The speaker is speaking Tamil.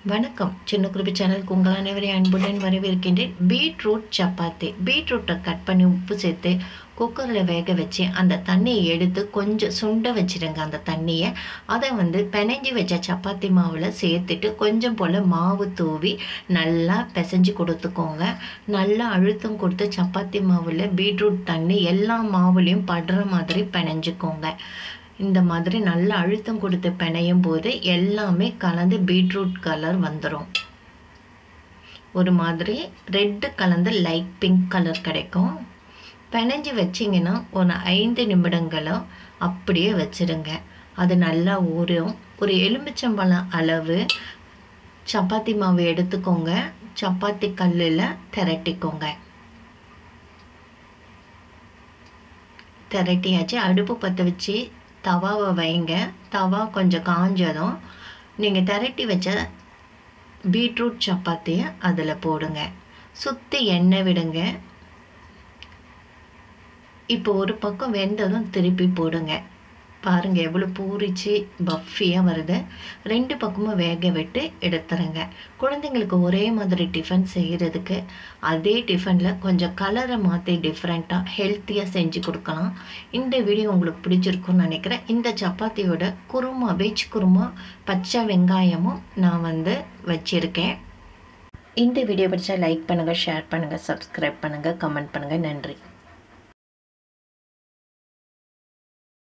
வணக்கம் சின்ன குறிப்பி சேனலுக்கு உங்கள் அனைவரையும் அன்புடன் வரவேற்கின்றேன் பீட்ரூட் சப்பாத்தி பீட்ரூட்டை கட் பண்ணி உப்பு சேர்த்து குக்கரில் வேக வச்சு அந்த தண்ணியை எடுத்து கொஞ்சம் சுண்ட வச்சிடுங்க அந்த தண்ணியை அதை வந்து பிணைஞ்சி வச்ச சப்பாத்தி மாவில் சேர்த்துட்டு கொஞ்சம் போல் மாவு தூவி நல்லா பிசைஞ்சு கொடுத்துக்கோங்க நல்லா அழுத்தம் கொடுத்து சப்பாத்தி மாவில் பீட்ரூட் தண்ணி எல்லா மாவுலேயும் படுற மாதிரி பிணைஞ்சிக்கோங்க இந்த மாதிரி நல்லா அழுத்தம் கொடுத்து பிணையும் போது எல்லாமே கலந்து பீட்ரூட் கலர் வந்துடும் ஒரு மாதிரி ரெட்டு கலந்து லைட் பிங்க் கலர் கிடைக்கும் பிணைஞ்சு வச்சிங்கன்னா ஒரு ஐந்து நிமிடங்களோ அப்படியே வச்சிடுங்க அது நல்லா ஊறும் ஒரு எலுமிச்சம்பழம் அளவு சப்பாத்தி மாவு எடுத்துக்கோங்க சப்பாத்தி கல்லில் திரட்டிக்கோங்க திரட்டியாச்சு அடுப்பு பற்ற வச்சு தவாவை வைங்க தவா கொஞ்சம் காஞ்சதும் நீங்கள் திரட்டி வச்ச பீட்ரூட் சப்பாத்தியை அதில் போடுங்க சுற்றி எண்ணெய் விடுங்க இப்போ ஒரு பக்கம் வெந்ததும் திருப்பி போடுங்க பாருங்கள் எவ்வளோ பூரிச்சு பஃபியாக வருது ரெண்டு பக்கமும் வேக விட்டு எடுத்துருங்க குழந்தைங்களுக்கு ஒரே மாதிரி டிஃபன் செய்கிறதுக்கு அதே டிஃபனில் கொஞ்சம் கலரை மாற்றி டிஃப்ரெண்ட்டாக ஹெல்த்தியாக செஞ்சு கொடுக்கலாம் இந்த வீடியோ உங்களுக்கு பிடிச்சிருக்குன்னு நினைக்கிறேன் இந்த சப்பாத்தியோட குருமா வெஜ் குருமா பச்சை வெங்காயமும் நான் வந்து வச்சுருக்கேன் இந்த வீடியோ பிடிச்சா லைக் பண்ணுங்கள் ஷேர் பண்ணுங்கள் சப்ஸ்கிரைப் பண்ணுங்கள் கமெண்ட் பண்ணுங்கள் நன்றி